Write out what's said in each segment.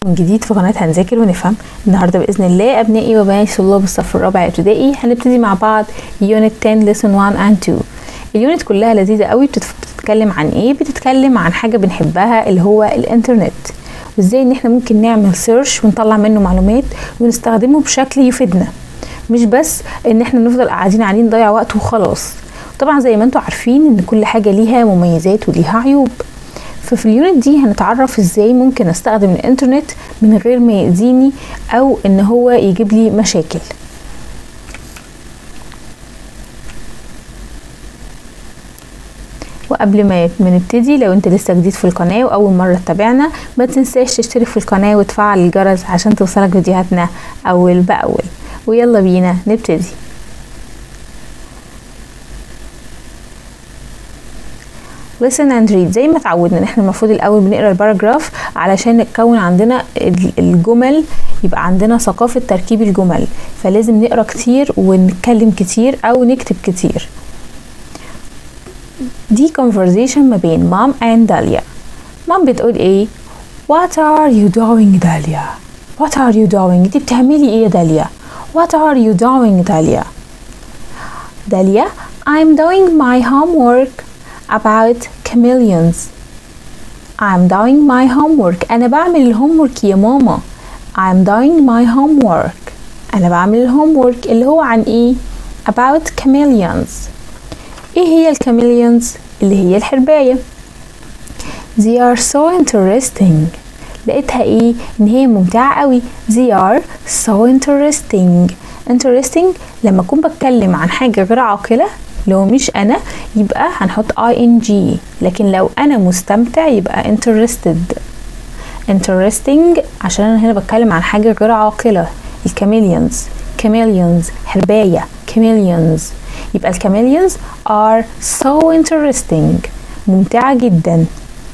من جديد في قناة هنذاكر ونفهم النهاردة بإذن الله أبنائي وبناتي طلاب الصف الرابع ابتدائي هنبتدي مع بعض يونت 10 lesson 1 and 2 اليونت كلها لذيذة قوي بتتكلم عن ايه بتتكلم عن حاجة بنحبها اللي هو الانترنت وازاي ان احنا ممكن نعمل سيرش ونطلع منه معلومات ونستخدمه بشكل يفيدنا مش بس ان احنا نفضل قاعدين عليه نضيع وقت وخلاص طبعا زي ما انتم عارفين ان كل حاجة ليها مميزات وليها عيوب ففي اليونت دي هنتعرف ازاي ممكن استخدم الانترنت من غير ما يأذيني او ان هو يجيب لي مشاكل وقبل ما نبتدي لو انت لسه جديد في القناه واول مره تتابعنا ما تنساش تشترك في القناه وتفعل الجرس عشان توصلك فيديوهاتنا اول باول ويلا بينا نبتدي listen and read زي ما اتعودنا ان احنا المفروض الاول بنقرا الباراجراف علشان نكون عندنا الجمل يبقى عندنا ثقافة تركيب الجمل فلازم نقرا كتير ونتكلم كتير او نكتب كتير دي conversation ما بين مام and داليا مام بتقول ايه What are you doing داليا What are you doing دي بتعملي ايه يا داليا What are you doing داليا داليا I'm doing my homework about chameleons I'm doing my homework أنا بعمل الهومورك يا ماما I'm doing my homework أنا بعمل الهومورك اللي هو عن إيه about chameleons إيه هي الكاميليونز اللي هي الحرباية They are so interesting لقيتها إيه إن هي ممتعة قوي They are so interesting interesting لما أكون بتكلم عن حاجة غير عاقلة لو مش انا يبقى هنحط ing لكن لو انا مستمتع يبقى interested interesting عشان انا هنا بتكلم عن حاجة غير عاقلة الكاميليونز كاميليونز حرباية كاميليونز يبقى الكاميليونز are so interesting ممتعة جدا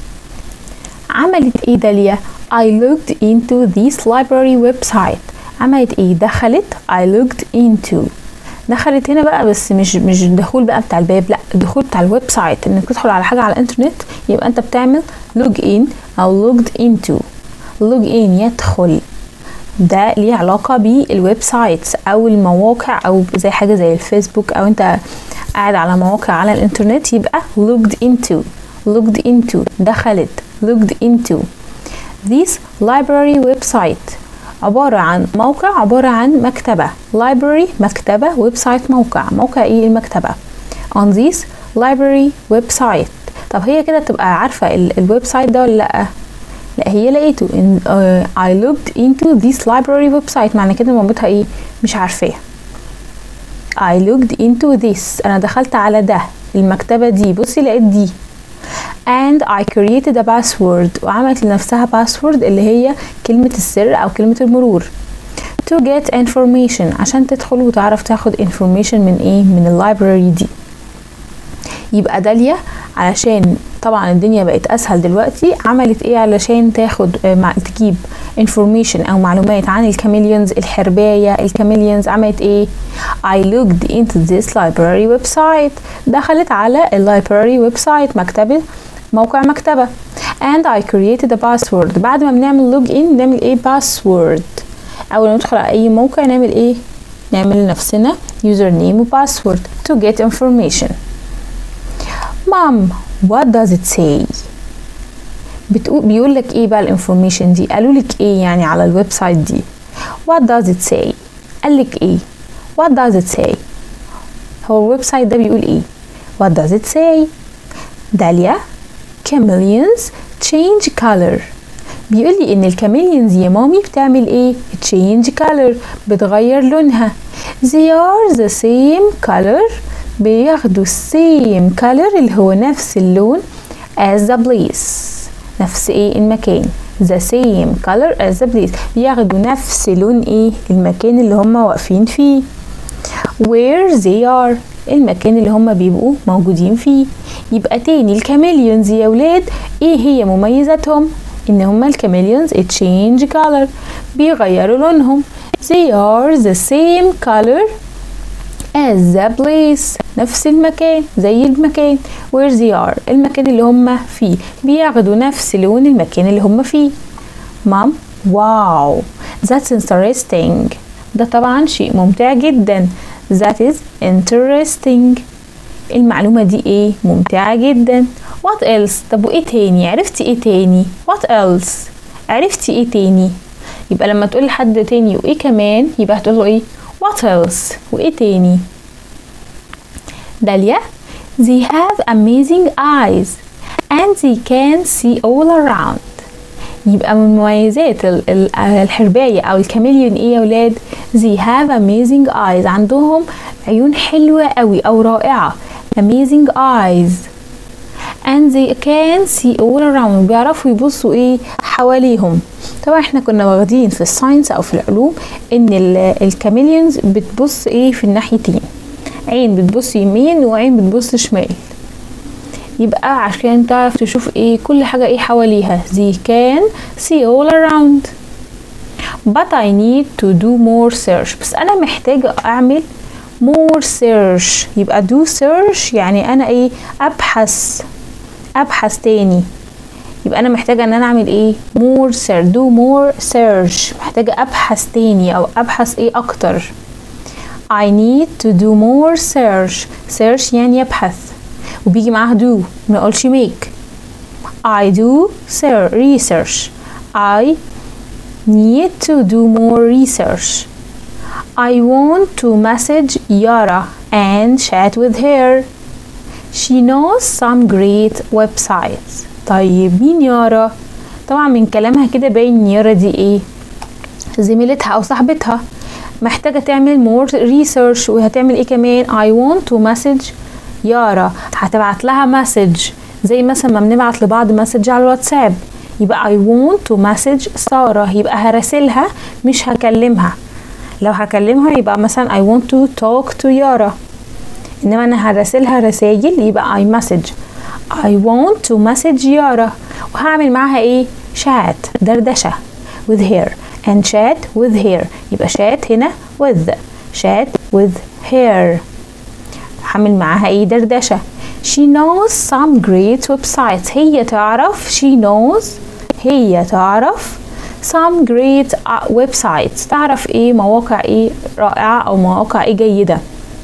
عملت ايه داليا I looked into this library website عملت ايه دخلت I looked into دخلت هنا بقى بس مش مش الدخول بقى بتاع الباب لا الدخول بتاع الويب سايت انك تدخل على حاجه على الانترنت يبقى انت بتعمل لوج ان او لوجد انتو لوج ان يدخل ده ليه علاقه بالويب سايتس او المواقع او زي حاجه زي الفيسبوك او انت قاعد على مواقع على الانترنت يبقى لوجد انتو لوجد انتو دخلت لوجد انتو this library website عبارة عن موقع عبارة عن مكتبة library مكتبة ويب سايت موقع موقع ايه المكتبة on this library website طب هي كده تبقى عارفة الويب سايت ده ولا لأ لا هي لقيته in, uh, I looked into this library website معنى كده مامتها ايه مش عارفاه I looked into this انا دخلت على ده المكتبة دي بصي لقيت دي and I created a password وعملت لنفسها password اللي هي كلمة السر أو كلمة المرور to get information عشان تدخل وتعرف تاخد information من ايه من اللايبراري دي يبقى داليا علشان طبعا الدنيا بقت اسهل دلوقتي عملت ايه علشان تاخد مع تجيب information او معلومات عن الكاميليونز الحرباية الكاميليونز عملت ايه I looked into this library website دخلت على اللايبراري ويب سايت مكتبة موقع مكتبة and I created a password بعد ما بنعمل لوج ان بنعمل ايه باسورد اول ما ندخل على اي موقع نعمل ايه نعمل لنفسنا يوزر نيم وباسورد to get information مام what does it say بتقول بيقول لك ايه بقى الانفورميشن دي قالوا لك ايه يعني على الويب سايت دي what does it say قال لك ايه what does it say هو الويب سايت ده بيقول ايه what does it say داليا chameleons change color بيقول لي ان الكاميليونز يا مامي بتعمل ايه change color بتغير لونها they are the same color بياخدوا same color اللي هو نفس اللون as the place نفس ايه المكان the same color as the place بياخدوا نفس لون ايه المكان اللي هم واقفين فيه where they are المكان اللي هم بيبقوا موجودين فيه يبقى تاني الكاميليونز يا ولاد ايه هي مميزاتهم ان هما الكاميليونز change color بيغيروا لونهم they are the same color as the place نفس المكان زي المكان where they are المكان اللي هم فيه بياخدوا نفس لون المكان اللي هم فيه Mom واو that's interesting ده طبعا شيء ممتع جدا that is interesting المعلومة دي ايه ممتعة جدا what else طب وايه تاني عرفتي ايه تاني what else عرفتي ايه تاني يبقى لما تقول لحد تاني وايه كمان يبقى هتقول له ايه what else وايه تاني داليا they have amazing eyes and they can see all around يبقى من مميزات الحرباية أو الكاميليون إيه يا ولاد they have amazing eyes عندهم عيون حلوة أوي أو رائعة amazing eyes and they can see all around بيعرفوا يبصوا ايه حواليهم طبعا احنا كنا واخدين في الساينس او في العلوم ان الكاميليونز بتبص ايه في الناحيتين عين بتبص يمين وعين بتبص شمال يبقى عشان تعرف تشوف ايه كل حاجة ايه حواليها they can see all around but I need to do more search بس انا محتاجة اعمل more search يبقى do search يعني انا ايه ابحث ابحث تاني يبقى انا محتاجه ان انا اعمل ايه more search do more search محتاجه ابحث تاني او ابحث ايه اكتر I need to do more search search يعني يبحث وبيجي معاها do ما نقولش make I do research I need to do more research I want to message Yara and chat with her She knows some great websites طيب مين يارا طبعا من كلامها كده باين يارا دي ايه زميلتها او صاحبتها محتاجة تعمل more research وهتعمل ايه كمان I want to message يارا هتبعت لها مسج زي مثلا ما بنبعت لبعض مسج على الواتساب يبقى I want to message سارة يبقى هراسلها مش هكلمها لو هكلمها يبقى مثلا I want to talk to يارا انما انا هراسلها رسايل يبقى I message I want to message يارا وهعمل معاها ايه شات دردشة with her and chat with her يبقى chat هنا with chat with her هعمل معاها ايه دردشة she knows some great websites هي تعرف she knows هي تعرف some great websites تعرف ايه مواقع ايه رائعة او مواقع ايه جيدة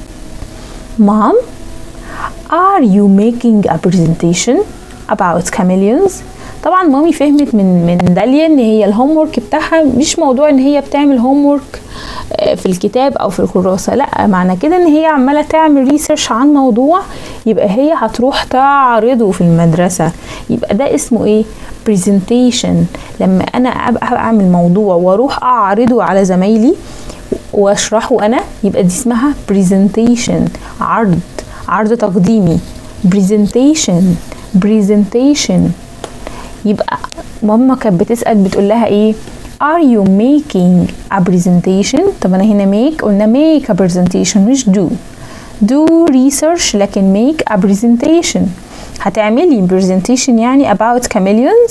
Mom, are you making a presentation about chameleons? طبعا مامي فهمت من من داليا ان هي الهوم ورك بتاعها مش موضوع ان هي بتعمل هوم ورك في الكتاب او في الكراسه لا معنى كده ان هي عماله تعمل ريسيرش عن موضوع يبقى هي هتروح تعرضه في المدرسه يبقى ده اسمه ايه برزنتيشن لما انا ابقى اعمل موضوع واروح اعرضه على زمايلي واشرحه انا يبقى دي اسمها presentation عرض عرض تقديمي presentation presentation يبقى ماما كانت بتسأل بتقول لها ايه are you making a presentation طب انا هنا make قلنا make a presentation مش do do research لكن make a presentation هتعملي presentation يعني about chameleons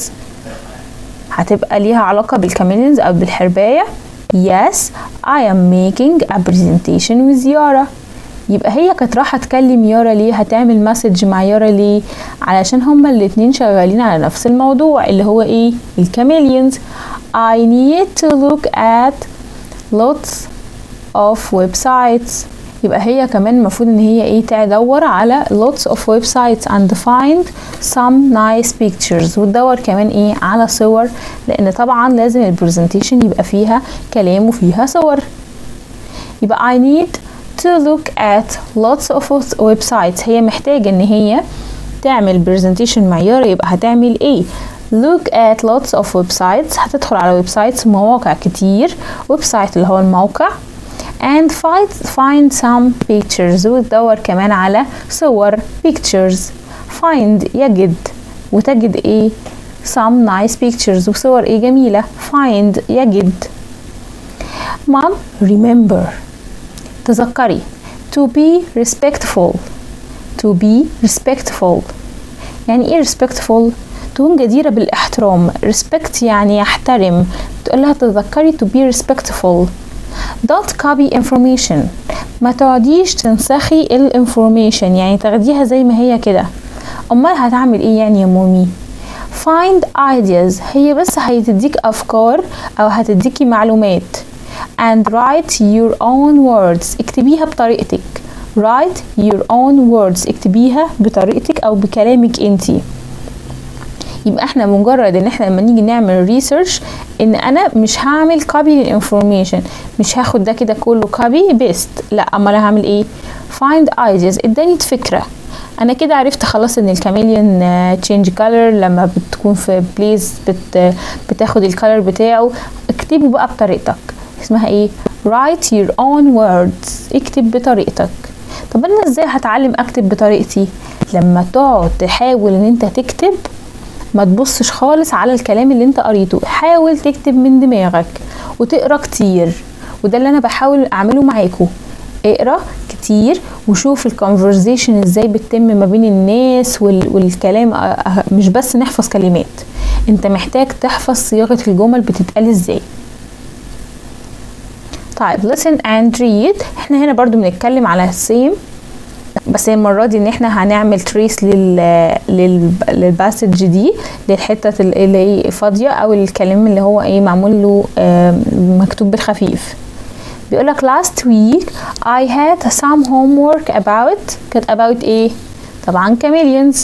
هتبقى ليها علاقة بالكاميليونز أو بالحرباية Yes, I am making a presentation with يارا يبقى هي كانت رايحة تكلم يارا ليه هتعمل مسج مع يارا ليه علشان هما الاتنين شغالين على نفس الموضوع اللي هو ايه الكاميليونز I need to look at lots of websites يبقى هي كمان المفروض ان هي ايه تدور على lots of websites and find some nice pictures وتدور كمان ايه على صور لان طبعا لازم البرزنتيشن يبقى فيها كلام وفيها صور يبقى I need to look at lots of websites هي محتاجة ان هي تعمل برزنتيشن معياري يبقى هتعمل ايه look at lots of websites هتدخل على ويب سايتس مواقع كتير ويب سايت اللي هو الموقع and find, find some pictures وتدور كمان على صور pictures find يجد وتجد ايه some nice pictures وصور ايه جميلة find يجد mom remember تذكري to be respectful to be respectful يعني ايه respectful تكون جديرة بالاحترام respect يعني يحترم تقول لها تذكري to be respectful don't copy information ما تقعديش تنسخي الانفورميشن يعني تاخديها زي ما هي كده امال هتعمل ايه يعني يا مومي find ideas هي بس هتديك أفكار أو هتديكي معلومات and write your own words اكتبيها بطريقتك write your own words اكتبيها بطريقتك أو بكلامك انتي يبقى احنا مجرد ان احنا لما نيجي نعمل ريسيرش ان انا مش هعمل كوبي للانفورميشن مش هاخد ده كده كله كوبي بيست لا امال هعمل ايه find ideas اداني فكره انا كده عرفت خلاص ان الكاميليون تشينج كولر لما بتكون في بليس بت بتاخد الكولر بتاعه اكتبه بقى بطريقتك اسمها ايه write your own words اكتب بطريقتك طب انا ازاي هتعلم اكتب بطريقتي لما تقعد تحاول ان انت تكتب ما تبصش خالص على الكلام اللي انت قريته حاول تكتب من دماغك وتقرا كتير وده اللي انا بحاول اعمله معاكم اقرا كتير وشوف الكونفرزيشن ازاي بتتم ما بين الناس وال... والكلام مش بس نحفظ كلمات انت محتاج تحفظ صياغه الجمل بتتقال ازاي طيب listen and read احنا هنا برضو بنتكلم على same بس المرة دي ان احنا هنعمل تريس لل لل للباسج دي للحتة اللي هي فاضية او الكلام اللي هو ايه معمول له مكتوب بالخفيف بيقول لك last week I had some homework about كانت about ايه طبعا chameleons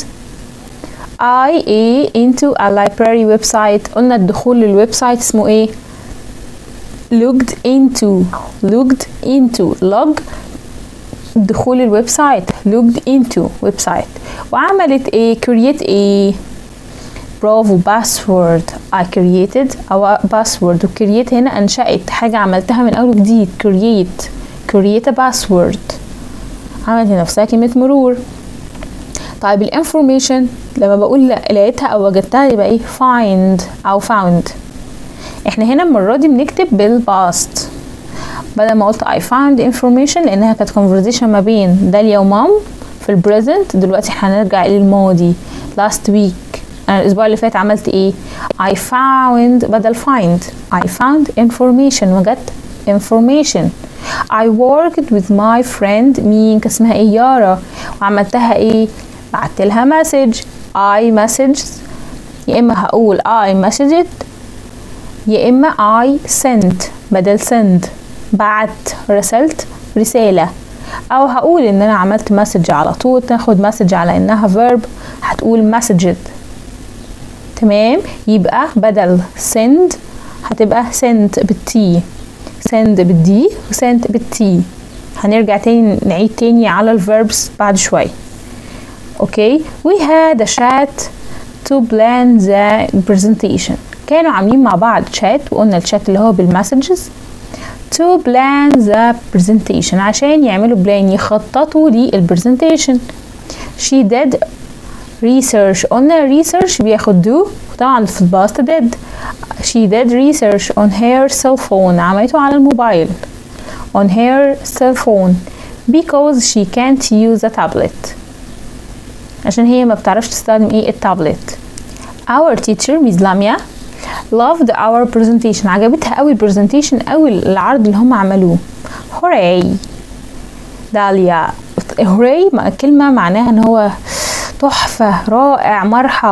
I a into a library website قلنا الدخول للويب سايت اسمه ايه looked into looked into log دخول الويب سايت looked into ويب سايت وعملت ايه create ايه برافو باسورد I created او باسورد وكرييت هنا انشأت حاجة عملتها من اول وجديد create create a password عملت لنفسها كلمة مرور طيب الانفورميشن لما بقول لقيتها او وجدتها يبقى ايه find او found احنا هنا المرة دي بنكتب بالباست بدل ما قلت I found information لأنها كانت conversation ما بين داليا ومام في البريزنت دلوقتي هنرجع للماضي last week أنا الأسبوع اللي فات عملت إيه I found بدل find I found information وجدت information I worked with my friend مين كان اسمها إيه يارا وعملتها إيه بعت لها مسج I messaged يا إما هقول I messaged يا إما I sent بدل send بعت رسلت رسالة أو هقول إن أنا عملت مسج على طول تاخد مسج على إنها verb هتقول مسجد تمام يبقى بدل send هتبقى sent بالتي send بالدي وsend بالتي هنرجع تاني نعيد تاني على الverbs بعد شوية اوكي we had a chat to plan the presentation كانوا عاملين مع بعض chat وقلنا الشات اللي هو بالمسجز to plan the presentation عشان يعملوا بلان يخططوا للبرزنتيشن she did research قلنا research بياخد do طبعا في الباست did she did research on her cell phone عملته على الموبايل on her cell phone because she can't use a tablet عشان هي ما بتعرفش تستخدم ايه التابلت our teacher Miss Lamia loved our presentation عجبتها قوي البرزنتيشن قوي العرض اللي هم عملوه هوراي داليا هوراي كلمة معناها ان هو تحفة رائع مرحى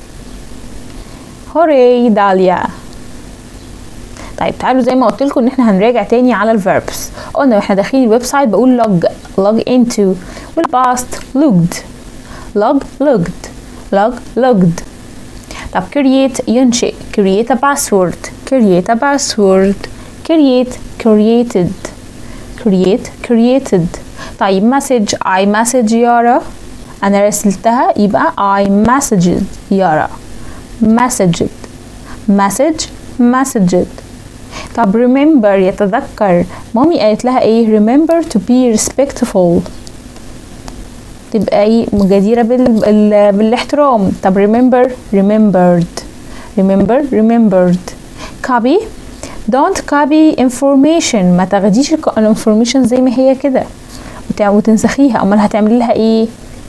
هوراي داليا طيب تعالوا زي ما قلت لكم ان احنا هنراجع تاني على الفيربس قلنا واحنا داخلين الويب سايت بقول log log into والباست logged log logged log logged طب create ينشئ create a password create a password create created create created طيب message I message يارا أنا رسلتها يبقى I messaged يارا messaged message messaged طب remember يتذكر مامي قالت لها ايه remember to be respectful تبقى ايه جديرة بال... بالاحترام طب remember remembered remember remembered copy don't copy information ما تاخديش الانفورميشن زي ما هي كده وتنسخيها امال هتعملي لها ايه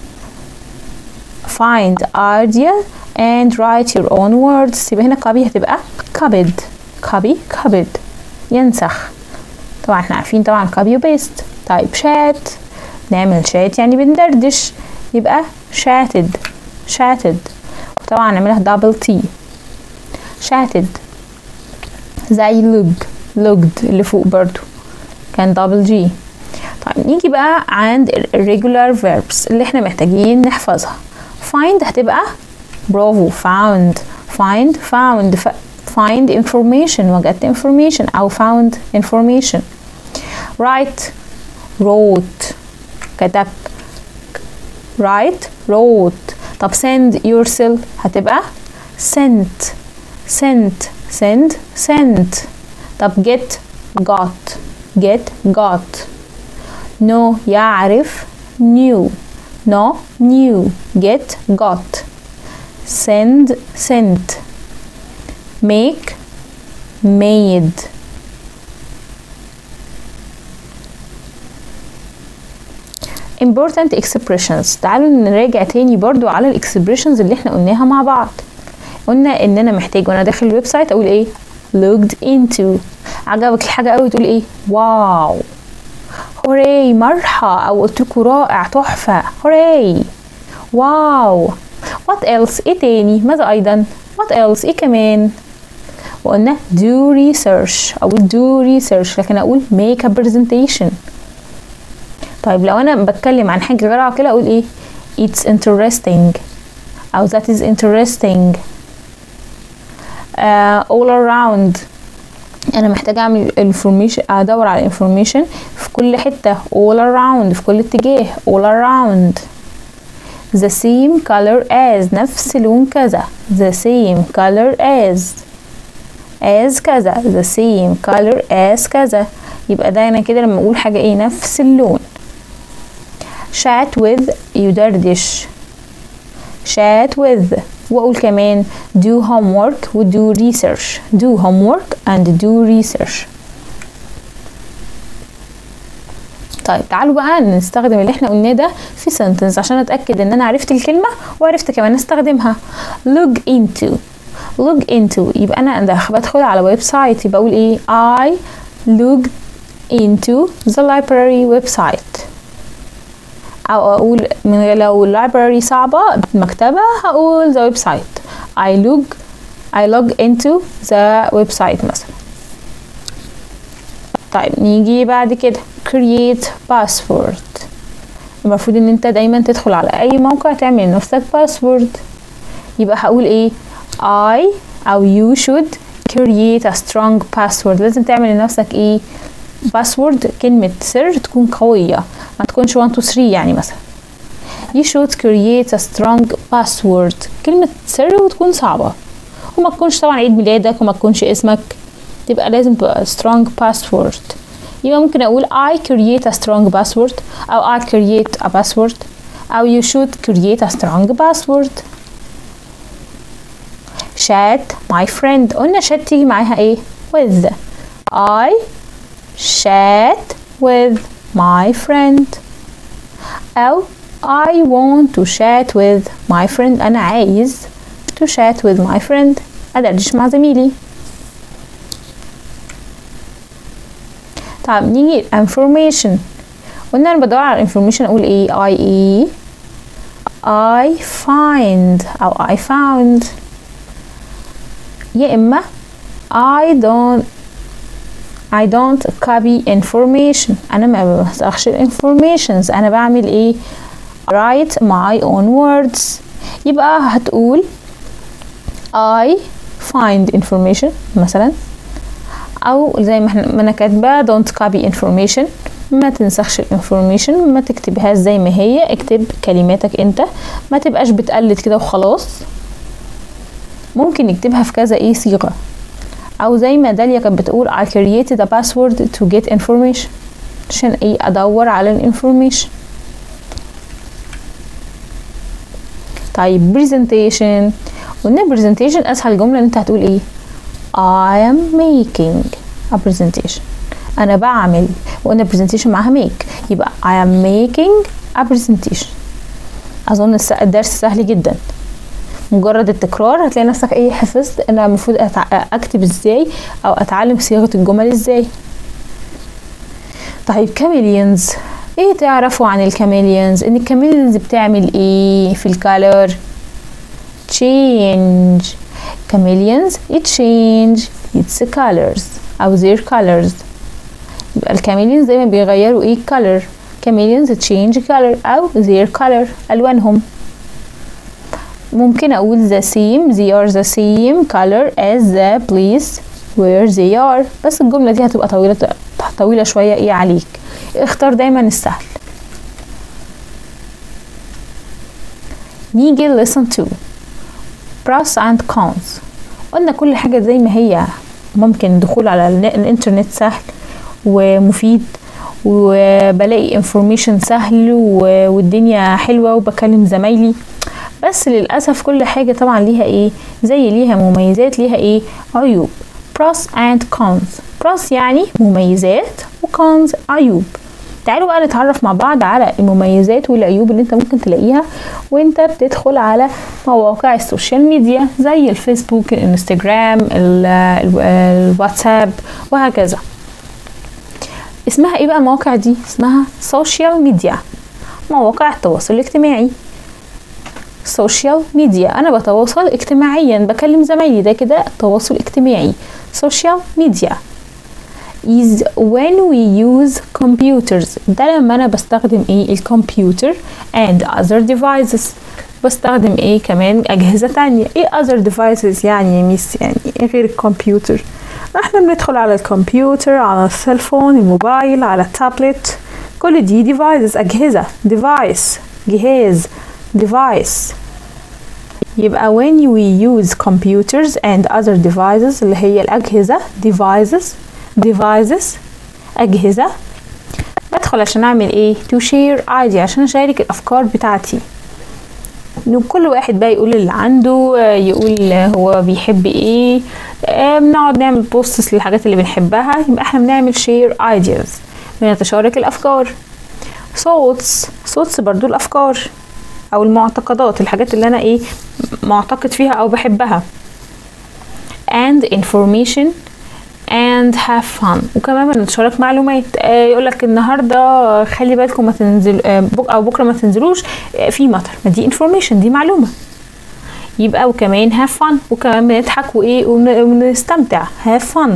find idea and write your own words يبقى هنا copy هتبقى copied copy copied ينسخ طبعا احنا عارفين طبعا copy و paste طيب chat نعمل شات يعني بندردش يبقى chatted chatted طبعا نعملها دبل تي شاتد زي لوج لوجد اللي فوق برضو كان دبل جي طيب نيجي بقى عند irregular verbs اللي احنا محتاجين نحفظها find هتبقى برافو found find found ف find information وجدت information أو found information write wrote كتب write wrote طب send yourself هتبقى sent sent send sent طب get got get got know يعرف knew know knew get got send sent make made important expressions تعالوا نراجع تاني برضو على الاكسبريشنز اللي احنا قلناها مع بعض قلنا ان انا محتاج وانا داخل الويب سايت اقول ايه looked into عجبك الحاجه قوي تقول ايه واو هوري مرحى او قلت لكم رائع تحفه هوري واو what else ايه تاني ماذا ايضا what else ايه كمان وقلنا do research او do research لكن اقول make a presentation طيب لو انا بتكلم عن حاجه غير كده اقول ايه it's interesting او that is interesting uh, all around انا محتاجه اعمل information ادور على information في كل حته all around في كل اتجاه all around the same color as نفس لون كذا the same color as as كذا the same color as كذا يبقى ده انا كده لما اقول حاجه ايه نفس اللون chat with يدردش chat with واقول كمان do homework و do research do homework and do research طيب تعالوا بقى نستخدم اللي احنا قلناه ده في sentence عشان اتاكد ان انا عرفت الكلمه وعرفت كمان استخدمها look into look into يبقى انا بدخل على ويب سايت يبقى اقول ايه I looked into the library website او اقول من لو library صعبة مكتبة هقول the website I log I log into the website مثلا طيب نيجي بعد كده create password المفروض ان انت دايما تدخل على اي موقع تعمل لنفسك باسورد يبقى هقول ايه I او you should create a strong password لازم تعمل لنفسك ايه باسورد كلمة سر تكون قوية ما تكونش 1 2 3 يعني مثلا you should create a strong password كلمة سر وتكون صعبة وما تكونش طبعا عيد ميلادك وما تكونش اسمك تبقى لازم تبقى strong password يبقى ممكن اقول I create a strong password او I create a password او you should create a strong password chat my friend قلنا chat تيجي معاها ايه with I chat with my friend أو I want to chat with my friend أنا عايز to chat with my friend أدردش مع زميلي طيب نيجي information قلنا أنا بدور على information أقول إيه I E I find أو I found يا إما I don't I don't copy information أنا ما بسخش informations أنا بعمل إيه write my own words يبقى هتقول I find information مثلا أو زي ما احنا ما أنا كاتبة don't copy information ما تنسخش الانفورميشن ما تكتبهاش زي ما هي اكتب كلماتك انت ما تبقاش بتقلد كده وخلاص ممكن نكتبها في كذا ايه صيغه او زي ما داليا كانت بتقول I created a password to get information عشان ايه ادور على الانفورميشن طيب presentation قلنا presentation اسهل جمله ان انت هتقول ايه I am making a presentation انا بعمل وقلنا presentation معاها make يبقى I am making a presentation اظن الدرس سهل جدا مجرد التكرار هتلاقي نفسك ايه حفظت انا المفروض اكتب ازاي او اتعلم صياغه الجمل ازاي طيب كاميليونز ايه تعرفوا عن الكاميليونز ان الكاميليونز بتعمل ايه في الكالر change chameleons change its colors أو their colors يبقى الكاميليونز دايما بيغيروا ايه color chameleons change color أو their color ألوانهم ممكن أقول the same they are the same color as the place where they are بس الجملة دي هتبقى طويلة طويلة شوية ايه عليك اختار دايما السهل نيجي listen to pros and cons قلنا كل حاجة زي ما هي ممكن الدخول على الانترنت سهل ومفيد وبلاقي information سهل والدنيا حلوة وبكلم زمايلي بس للأسف كل حاجة طبعا ليها ايه زي ليها مميزات ليها ايه عيوب pros and cons pros يعني مميزات وcons عيوب تعالوا بقى نتعرف مع بعض على المميزات والعيوب اللي انت ممكن تلاقيها وانت بتدخل على مواقع السوشيال ميديا زي الفيسبوك الانستجرام الواتساب وهكذا اسمها ايه بقى المواقع دي اسمها سوشيال ميديا مواقع التواصل الاجتماعي سوشيال ميديا انا بتواصل اجتماعيا بكلم زمايلي ده كده تواصل اجتماعي سوشيال ميديا is when we use computers ده لما انا بستخدم ايه الكمبيوتر and other devices بستخدم ايه كمان اجهزه تانية ايه other devices يعني يا ميس يعني إيه غير الكمبيوتر احنا بندخل على الكمبيوتر على السيلفون الموبايل على التابلت كل دي devices اجهزه device جهاز device يبقى when we use computers and other devices اللي هي الأجهزة devices devices أجهزة بدخل عشان أعمل إيه to share idea عشان أشارك الأفكار بتاعتي كل واحد بقى يقول اللي عنده يقول هو بيحب ايه بنقعد نعمل بوستس للحاجات اللي بنحبها يبقى احنا بنعمل share ideas بنتشارك الأفكار thoughts thoughts برضو الأفكار او المعتقدات الحاجات اللي انا ايه معتقد فيها او بحبها and information and have fun وكمان بنتشارك معلومات آه يقولك النهارده خلي بالكم ما تنزل آه بك او بكره ما تنزلوش آه في مطر ما دي information دي معلومه يبقى وكمان have fun وكمان بنضحك وايه ونستمتع have fun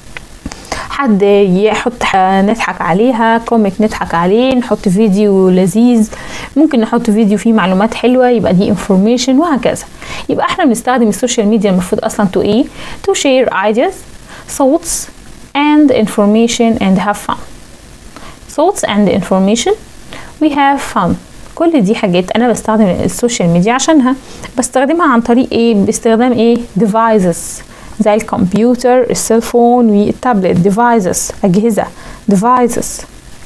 حد يحط نضحك عليها كوميك نضحك عليه نحط فيديو لذيذ ممكن نحط فيديو فيه معلومات حلوه يبقى دي انفورميشن وهكذا يبقى احنا بنستخدم السوشيال ميديا المفروض اصلا تو ايه to share ideas thoughts and information and have fun thoughts and information we have fun كل دي حاجات انا بستخدم السوشيال ميديا عشانها بستخدمها عن طريق ايه باستخدام ايه devices زي الكمبيوتر السيلفون والتابلت ديفايسز أجهزة ديفايسز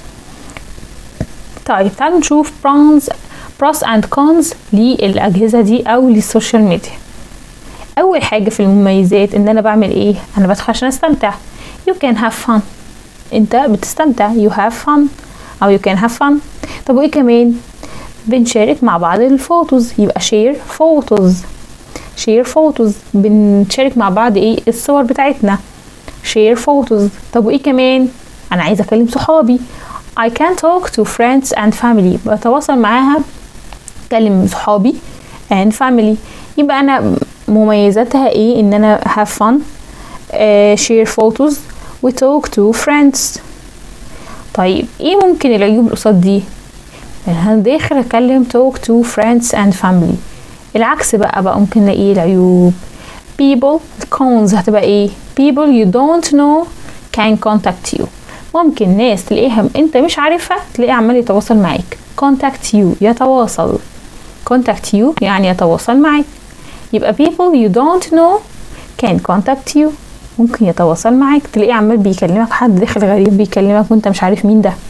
طيب تعالوا نشوف برونز بروس اند كونز للأجهزة دي أو للسوشيال ميديا أول حاجة في المميزات إن أنا بعمل إيه أنا بدخل عشان أستمتع you can have fun أنت بتستمتع you have fun أو you can have fun طب وإيه كمان بنشارك مع بعض الفوتوز يبقى share photos شير فوتوز بنشارك مع بعض ايه الصور بتاعتنا شير فوتوز طب وايه كمان انا عايزه اكلم صحابي I can talk to friends and family بتواصل معاها اكلم صحابي and family يبقى انا مميزاتها ايه ان انا have fun uh, share photos و talk to friends طيب ايه ممكن العيوب قصاد دي انا داخل اكلم talk to friends and family العكس بقى بقى ممكن نلاقيه العيوب people cons هتبقى ايه people you don't know can contact you ممكن ناس تلاقيها انت مش عارفها تلاقيه عمال يتواصل معاك contact you يتواصل contact you يعني يتواصل معاك يبقى people you don't know can contact you ممكن يتواصل معاك تلاقيه عمال بيكلمك حد داخل غريب بيكلمك وانت مش عارف مين ده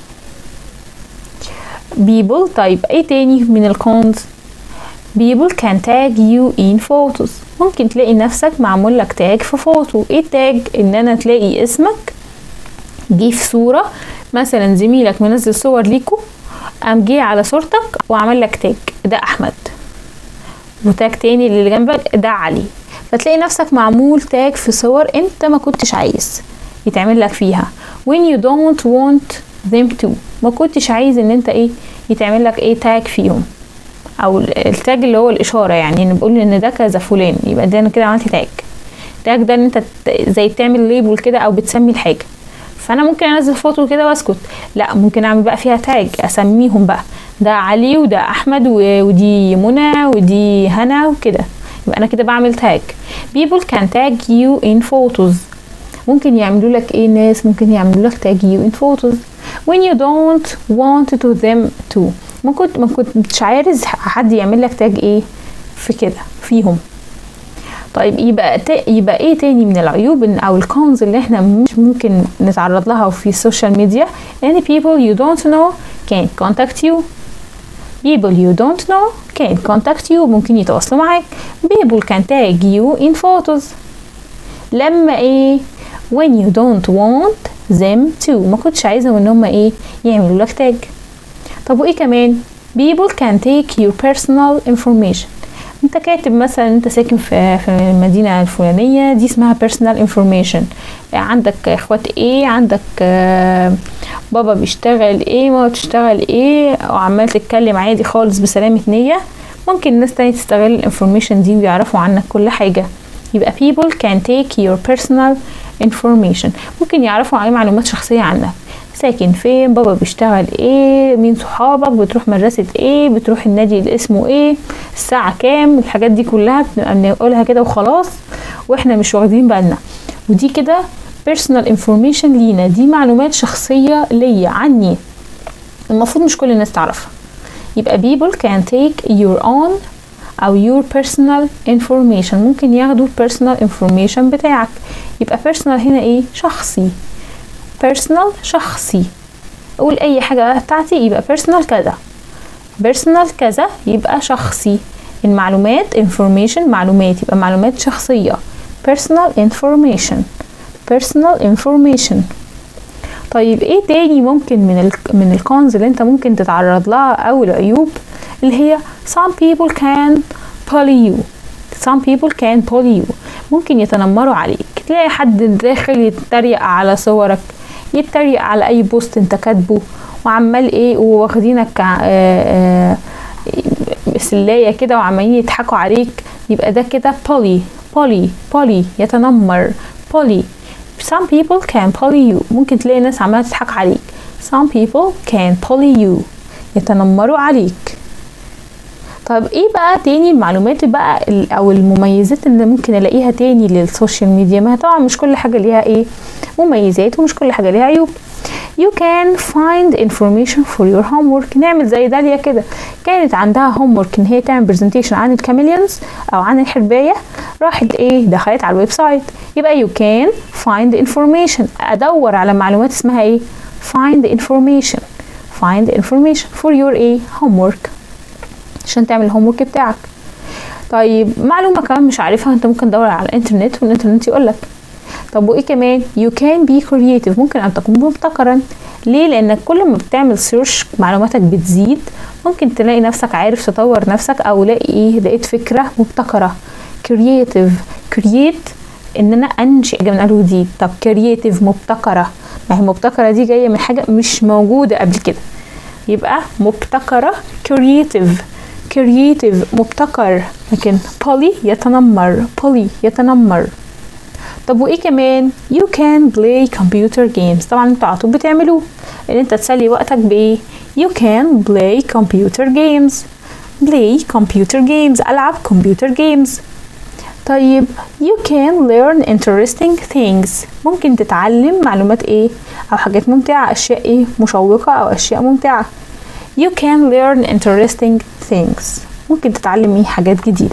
people طيب ايه تاني من الكونز people can tag you in photos ممكن تلاقي نفسك معمول لك تاج في فوتو ايه التاج ان انا تلاقي اسمك جه في صورة مثلا زميلك منزل صور ليكو قام جه على صورتك وعمل لك تاج ده احمد وتاج تاني اللي جنبك ده علي فتلاقي نفسك معمول تاج في صور انت ما كنتش عايز يتعمل لك فيها when you don't want them to ما كنتش عايز ان انت ايه يتعمل لك ايه تاج فيهم او التاج اللي هو الاشاره يعني نقول ان ده كذا فلان يبقى ده انا كده عملت تاج تاج ده ان انت ت- زي بتعمل ليبل كده او بتسمي الحاجه فانا ممكن انزل فوتو كده واسكت لا ممكن اعمل بقى فيها تاج اسميهم بقى ده علي وده احمد و- ودي منى ودي هنا وكده يبقى انا كده بعمل تاج people can tag you in photos ممكن يعملوا لك ايه ناس ممكن يعملوا لك tag you in photos when you don't want to them to ما كنت ما كنتش عايز حد يعمل لك تاج ايه في كده فيهم طيب يبقى تا يبقى ايه تاني من العيوب إن او الكونز اللي احنا مش ممكن نتعرض لها في السوشيال ميديا any people you don't know can contact you people you don't know can contact you ممكن يتواصلوا معاك people can tag you in photos لما ايه when you don't want them to ما كنتش عايزة ان هم ايه يعملوا لك تاج طب وايه كمان people can take your personal information انت كاتب مثلا انت ساكن في في المدينة الفلانية دي اسمها personal information عندك اخوات ايه عندك آه، بابا بيشتغل ايه ماما بتشتغل ايه وعمال تتكلم عادي خالص بسلامة نية ممكن ناس تانية تستغل الانفورميشن دي ويعرفوا عنك كل حاجة يبقى people can take your personal information ممكن يعرفوا اي معلومات شخصية عنك ساكن فين بابا بيشتغل ايه مين صحابك بتروح مدرسة ايه بتروح النادي اللي اسمه ايه الساعة كام الحاجات دي كلها بنبقى بنقولها كده وخلاص واحنا مش واخدين بالنا ودي كده personal information لينا دي معلومات شخصية ليا عني المفروض مش كل الناس تعرفها يبقى people can take your own أو your personal information ممكن ياخدوا personal information بتاعك يبقى personal هنا ايه شخصي personal شخصي اقول اي حاجة بقى بتاعتي يبقى personal كذا personal كذا يبقى شخصي المعلومات information معلومات يبقى معلومات شخصية personal information personal information طيب ايه تاني ممكن من ال من الكونز اللي انت ممكن تتعرض لها او العيوب اللي هي some people can bully you some people can bully you ممكن يتنمروا عليك تلاقي حد داخل يتريق على صورك يتريق على اي بوست انت كاتبه وعمال ايه واخدينك ع- آه، آه، سلاية كده وعمالين يضحكوا عليك يبقى ده كده bully bully bully يتنمر bully some people can bully you ممكن تلاقي ناس عمالة تضحك عليك some people can bully you يتنمروا عليك طب ايه بقى تاني المعلومات بقى ال- او المميزات اللي ممكن الاقيها تاني للسوشيال ميديا ما هي طبعا مش كل حاجة ليها ايه مميزات ومش كل حاجة ليها عيوب You can find information for your homework نعمل زي داليا كده كانت عندها homework ان هي تعمل presentation عن الكاميليونز او عن الحرباية راحت ايه دخلت على الويب سايت يبقى you can find information ادور على معلومات اسمها ايه find information find information for your ايه homework عشان تعمل الهوم ورك بتاعك طيب معلومة كمان مش عارفها انت ممكن تدور على الانترنت والانترنت يقولك طب وايه كمان you can be creative ممكن ان تكون مبتكرا ليه لانك كل ما بتعمل سيرش معلوماتك بتزيد ممكن تلاقي نفسك عارف تطور نفسك او لاقي ايه لقيت فكرة مبتكرة creative create ان انا انشئ من اول وجديد طب creative مبتكرة ما هي مبتكرة دي جاية من حاجة مش موجودة قبل كده يبقى مبتكرة creative creative مبتكر لكن poly يتنمر poly يتنمر طب وايه كمان you can play computer games طبعا انتوا على طول بتعملوه ان انت تسلي وقتك بايه you can play computer games play computer games العب computer games طيب you can learn interesting things ممكن تتعلم معلومات ايه او حاجات ممتعة اشياء ايه مشوقة او اشياء ممتعة you can learn interesting things ممكن تتعلم ايه حاجات جديدة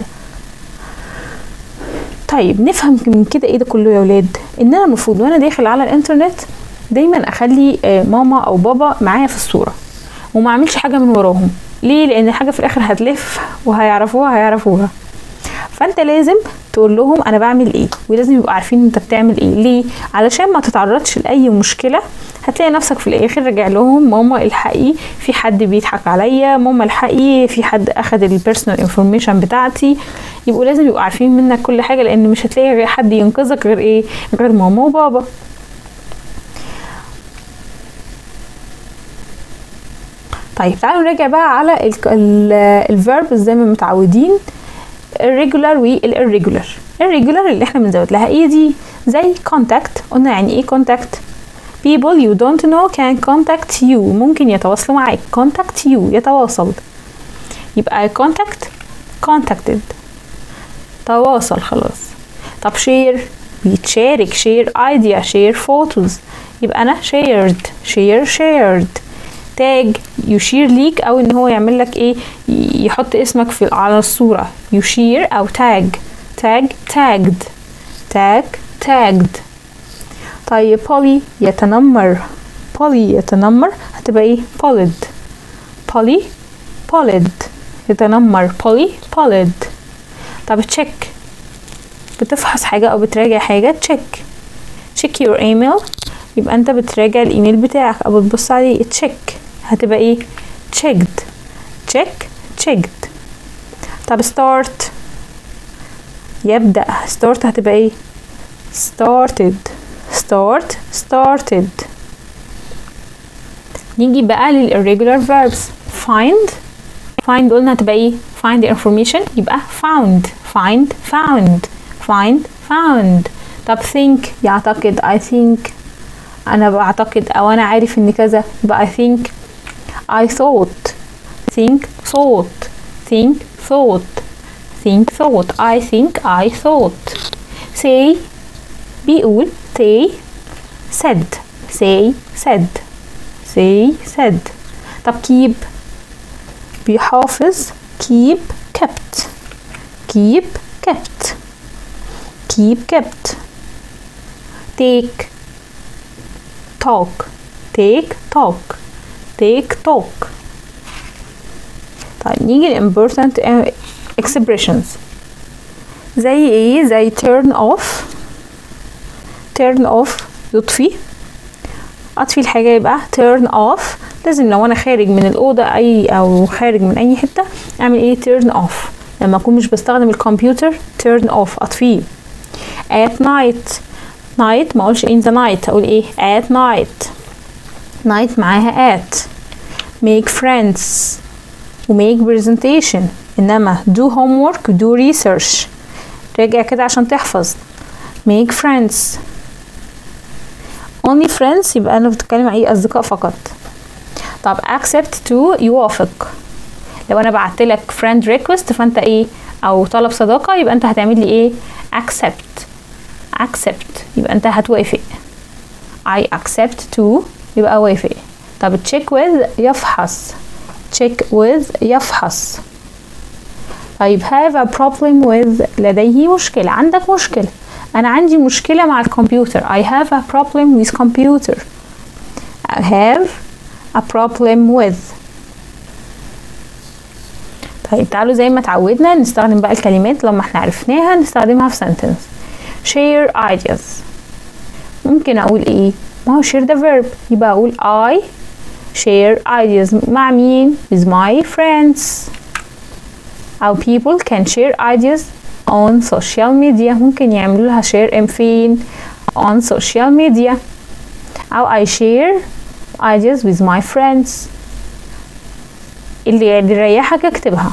طيب نفهم من كده ايه ده كله يا ولاد ان انا المفروض وانا داخل على الانترنت دايما اخلي آه، ماما او بابا معايا في الصورة وما اعملش حاجة من وراهم ليه لان الحاجة في الاخر هتلف وهيعرفوها هيعرفوها فانت لازم تقول لهم انا بعمل ايه ولازم يبقوا عارفين انت بتعمل ايه ليه علشان ما تتعرضش لاي مشكله هتلاقي نفسك في الاخر راجع لهم ماما الحقي في حد بيضحك عليا ماما الحقي في حد اخد البيرسونال انفورميشن بتاعتي يبقوا لازم يبقوا عارفين منك كل حاجه لان مش هتلاقي غير حد ينقذك غير ايه غير ماما وبابا طيب تعالوا نراجع بقى على الفيرب زي ما متعودين الريجولار والirregular الريجولار اللي احنا بنزود لها ايه دي زي contact قلنا يعني ايه contact people you don't know can contact you ممكن يتواصلوا معاك contact you يتواصل يبقى contact contacted تواصل خلاص طب share بيتشارك share idea share photos يبقى انا shared share shared تاج يشير ليك او ان هو يعمل لك ايه يحط اسمك في على الصورة يشير او تاج تاج tagged تاج tagged طيب بولي يتنمر بولي يتنمر هتبقى ايه بولد بولي بولد يتنمر بولي بولد طب تشيك بتفحص حاجة او بتراجع حاجة تشيك تشيك يور ايميل يبقى انت بتراجع الايميل بتاعك او بتبص عليه تشيك هتبقى ايه checked check checked طب start يبدأ start هتبقى ايه started start started نيجي بقى للirregular verbs find find قلنا هتبقى ايه find the information يبقى found find found find found طب think يعتقد I think انا بعتقد او انا عارف ان كذا يبقى I think I thought think thought think thought think thought I think I thought say بيقول say said say said say said طب keep بيحافظ keep kept keep kept keep kept take talk take talk take talk طيب نيجي ل important expressions زي ايه زي turn off turn off يطفي اطفي الحاجة يبقى turn off لازم لو انا خارج من الأوضة اي او خارج من اي حتة اعمل ايه turn off لما اكون مش بستخدم الكمبيوتر turn off اطفيه at night night ما اقولش in the night اقول ايه at night night معاها at make friends و make presentation انما do homework do research راجع كده عشان تحفظ make friends only friends يبقى انا بتكلم عن ايه اصدقاء فقط طب accept to يوافق لو انا بعت لك friend request فانت ايه او طلب صداقه يبقى انت هتعمل لي ايه accept accept يبقى انت هتوافق I accept to يبقى وافق طب check with يفحص check with يفحص طيب have a problem with لديه مشكلة عندك مشكلة أنا عندي مشكلة مع الكمبيوتر I have a problem with computer I have a problem with طيب تعالوا زي ما اتعودنا نستخدم بقى الكلمات لما احنا عرفناها نستخدمها في sentence share ideas ممكن اقول ايه ما هو share the verb يبقى اقول I share ideas مع مين with my friends أو people can share ideas on social media ممكن يعملوا لها share فين on social media أو I share ideas with my friends اللي اللي يريحك اكتبها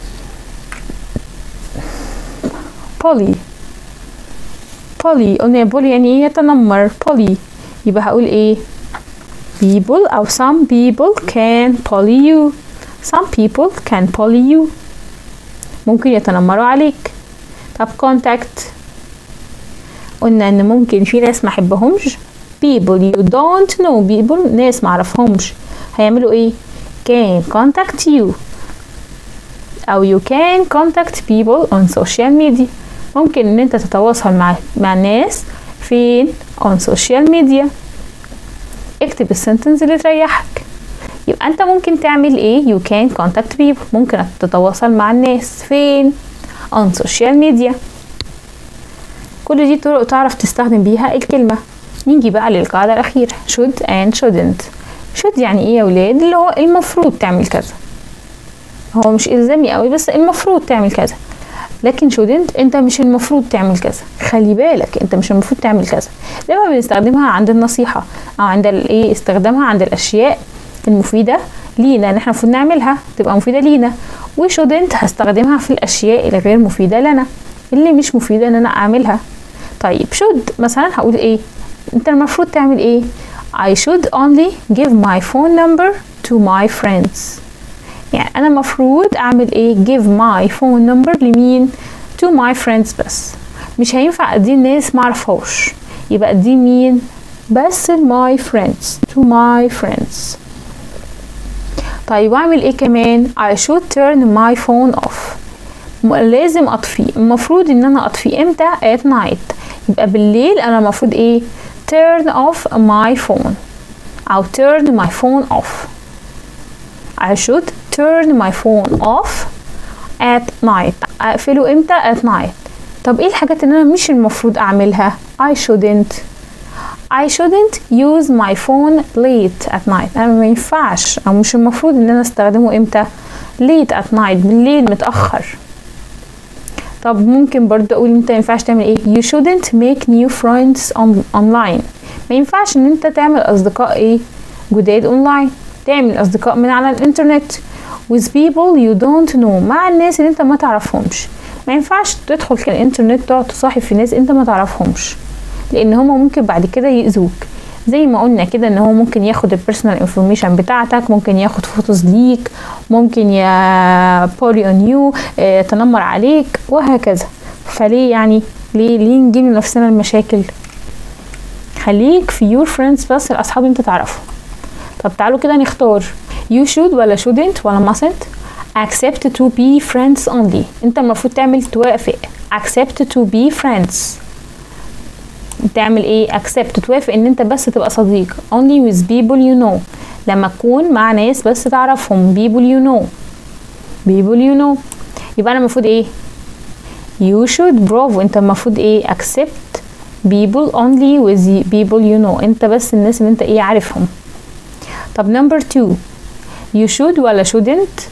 بولي بولي قلنا بولي يعني ايه يتنمر بولي يبقى هقول ايه people أو some people can bully you some people can bully you ممكن يتنمروا عليك طب contact قلنا ان ممكن في ناس ما احبهمش people you don't know people ناس ما اعرفهمش هيعملوا ايه can contact you او you can contact people on social media ممكن ان انت تتواصل مع مع الناس فين on social media اكتب السنتنس اللي تريحك يبقى انت ممكن تعمل ايه you can contact people ممكن تتواصل مع الناس فين on social media كل دي طرق تعرف تستخدم بيها الكلمة نيجي بقى للقاعدة الأخيرة should and shouldn't should يعني ايه يا ولاد اللي هو المفروض تعمل كذا هو مش إلزامي قوي بس المفروض تعمل كذا لكن shouldn't انت مش المفروض تعمل كذا خلي بالك انت مش المفروض تعمل كذا لما بنستخدمها عند النصيحة او عند الايه استخدامها عند الاشياء المفيدة لينا ان احنا المفروض نعملها تبقى مفيده لينا و shouldn't هستخدمها في الاشياء الغير مفيده لنا اللي مش مفيده ان انا اعملها طيب should مثلا هقول ايه انت المفروض تعمل ايه I should only give my phone number to my friends يعني انا المفروض اعمل ايه give my phone number لمين to my friends بس مش هينفع اديه الناس معرفهاش يبقى اديه مين بس my friends to my friends طيب واعمل ايه كمان I should turn my phone off لازم اطفيه المفروض ان انا اطفيه امتى at night يبقى بالليل انا المفروض ايه turn off my phone او turn my phone off I should turn my phone off at night اقفله امتى at night طب ايه الحاجات اللي انا مش المفروض اعملها I shouldn't I shouldn't use my phone late at night انا ما ينفعش او مش المفروض ان انا استخدمه امتى late at night بالليل متاخر طب ممكن برضه اقول انت ما ينفعش تعمل ايه you shouldn't make new friends on online ما ينفعش ان انت تعمل اصدقاء ايه جداد اونلاين تعمل اصدقاء من على الانترنت with people you don't know مع الناس اللي انت ما تعرفهمش ما ينفعش تدخل كده الانترنت تقعد تصاحب في ناس انت ما تعرفهمش لان هما ممكن بعد كده يأذوك زي ما قلنا كده ان هو ممكن ياخد البيرسونال انفورميشن بتاعتك ممكن ياخد فوتوز ليك ممكن يا بولي اون يو يتنمر عليك وهكذا فليه يعني ليه ليه نجيب لنفسنا المشاكل خليك في يور فريندز بس الاصحاب انت تعرفهم طب تعالوا كده نختار you should ولا shouldn't ولا mustn't accept to be friends only انت المفروض تعمل توافق accept to be friends تعمل ايه accept توافق ان انت بس تبقى صديق only with people you know لما تكون مع ناس بس تعرفهم people you know people you know يبقى انا المفروض ايه you should برافو انت المفروض ايه accept people only with people you know انت بس الناس اللي انت ايه عارفهم طب number two you should ولا shouldn't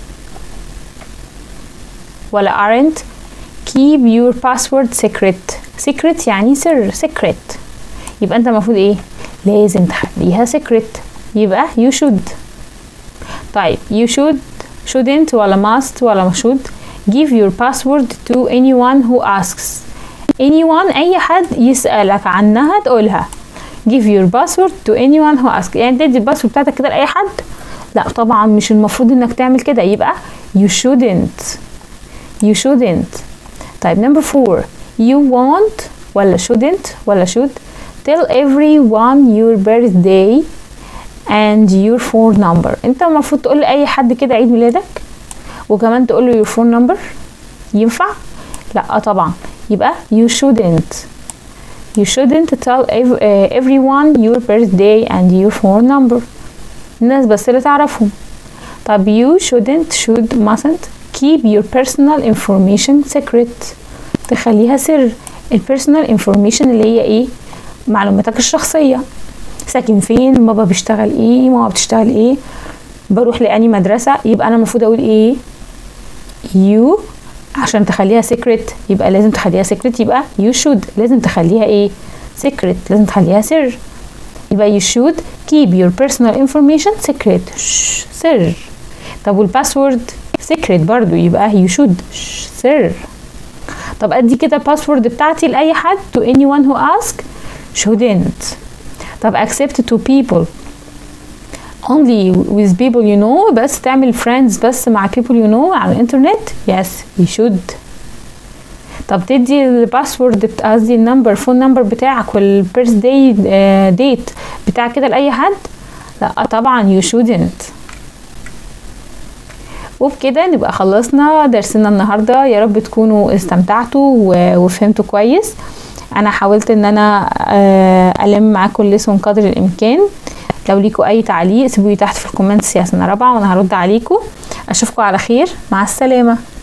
ولا aren't keep your password secret secret يعني سر secret يبقى انت المفروض ايه لازم تخليها secret يبقى you should طيب you should shouldn't ولا must ولا should give your password to anyone who asks anyone اي حد يسألك عنها تقولها give your password to anyone who asks يعني تدي الباسورد بتاعتك كده لأي حد لا طبعا مش المفروض انك تعمل كده يبقى you shouldn't you shouldn't طيب number four you want ولا shouldn't ولا should tell everyone your birthday and your phone number انت المفروض تقول لأي حد كده عيد ميلادك وكمان تقول له your phone number ينفع لا طبعا يبقى you shouldn't you shouldn't tell ev- uh, everyone your birthday and your phone number الناس بس اللي تعرفهم طب you shouldn't should mustn't keep your personal information secret تخليها سر البيرسونال information اللي هي ايه معلوماتك الشخصية ساكن فين بابا بيشتغل ايه ماما بتشتغل ايه بروح لأني مدرسة يبقى انا المفروض اقول ايه you عشان تخليها secret يبقى لازم تخليها secret يبقى you should لازم تخليها ايه secret لازم تخليها سر يبقى you should keep your personal information secret شش، سر طب والباسورد secret برضو يبقى you should شش، سر طب ادي كده الباسورد بتاعتي لاي حد to anyone who ask shouldn't طب accept to people only with people you know بس تعمل friends بس مع people you know على الانترنت yes you should طب تدي الباسورد بتاع قصدي النمبر فون نمبر بتاعك والبيرث داي ديت بتاعك كده لاي حد لا طبعا you shouldn't وبكده نبقى خلصنا درسنا النهارده يا رب تكونوا استمتعتوا و- وفهمتوا كويس انا حاولت ان انا آه، الم معاكم الليسون قدر الامكان لو ليكوا اي تعليق سيبولي تحت في الكومنتس يا سنه رابعه وانا هرد عليكم اشوفكم على خير مع السلامه